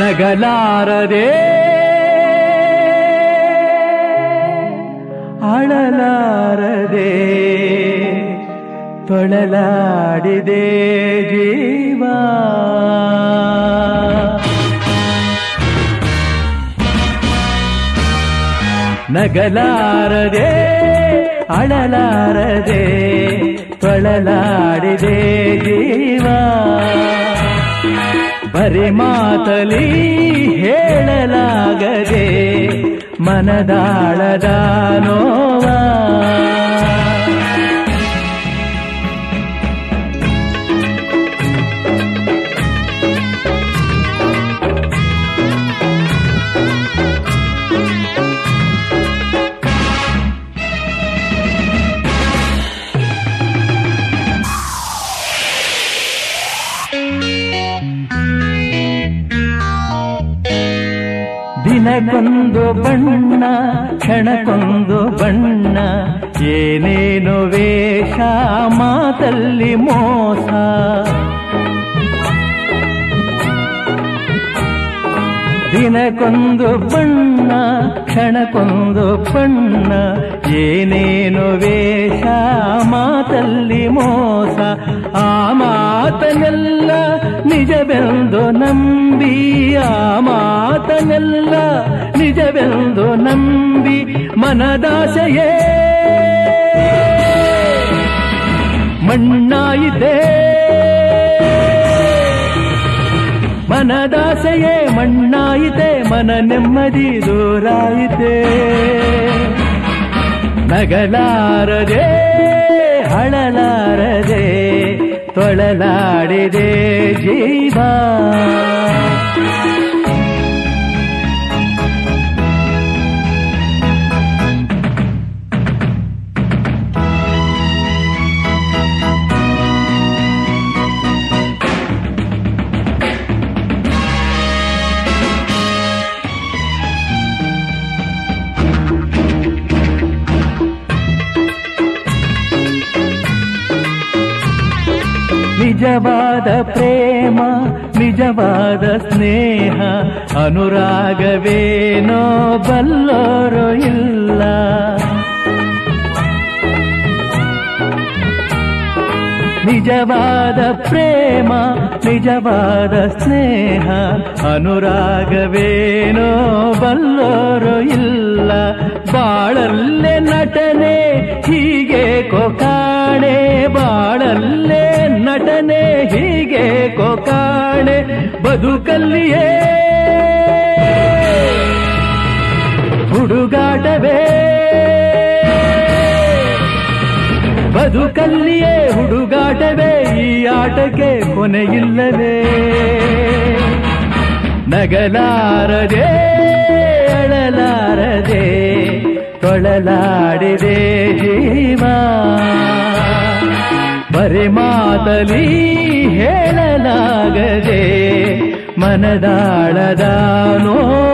ನಗಲಾರದೆ ಅಳಲಾರದೆ ತೊಳಲಾಡಿದೆ ಜೀವ ನಗಲಾರದೆ ಅಳಲಾರದೆ ತೊಳಲಾಡಿದೆ ಜೀವ ಬರಿ ಮಾತಲಿ ಹೇಳಲಾಗದೆ ಮನದಾಳದ ನೋವ ದಿನಕ್ಕೊಂದು ಬಣ್ಣ ಕ್ಷಣಕ್ಕೊಂದು ಬಣ್ಣ ಏನೇನು ವೇಷ ಮಾತಲ್ಲಿ ಮೋಸ ದಿನಕ್ಕೊಂದು ಬಣ್ಣ ಕ್ಷಣಕ್ಕೊಂದು ಬಣ್ಣ ಏನೇನು ವೇಷ ಮಾತಲ್ಲಿ ಮೋಸ ಆ ಮಾತನೆಲ್ಲ ನಿಜವೆಂದು ನಂಬಿ ಆ ಮಾತನೆಲ್ಲ ನಿಜವೆಂದು ನಂಬಿ ಮನದಾಸೆಯೇ ಮಣ್ಣಾಯಿತೆ ಮನದಾಸೆಯೇ ಮಣ್ಣಾಯಿತೆ ಮನ ನೆಮ್ಮದಿ ದೂರಾಯಿತೆ ನಗಲಾರದೆ ಹಳಲಾರದೆ ತೊಳಲಾಡಿದೆ ಜೀವ ನಿಜವಾದ ಪ್ರೇಮ ನಿಜವಾದ ಸ್ನೇಹ ಅನುರಾಗವೇನೋ ಬಲ್ಲೋರು ಇಲ್ಲ ನಿಜವಾದ ಪ್ರೇಮ ನಿಜವಾದ ಸ್ನೇಹ ಅನುರಾಗವೇನೋ ಬಲ್ಲೋರು ಇಲ್ಲ ಬಾಳಲ್ಲೇ ನಟನೆ ಹೀಗೆ ಕೊಕಾಣೆ ಬಾಳಲ್ಲೇ ನಟನೆ ಹೀಗೆ ಕೊಕಾಣೆ ಬದುಕಲ್ಲಿಯೇ ಹುಡುಗಾಟವೇ ಬದುಕಲ್ಲಿಯೇ ಹುಡುಗಾಟವೇ ಈ ಆಟಕ್ಕೆ ಕೊನೆಯಿಲ್ಲವೇ ನಗಲಾರದೆ ಅಳಲಾರದೆ ತೊಳಲಾಡಿದೆ ಜೀವ ಬರೆ ಮಾತಲಿ ಹೇಳಲಾಗದೆ ಮನದಾಳದ ನೋ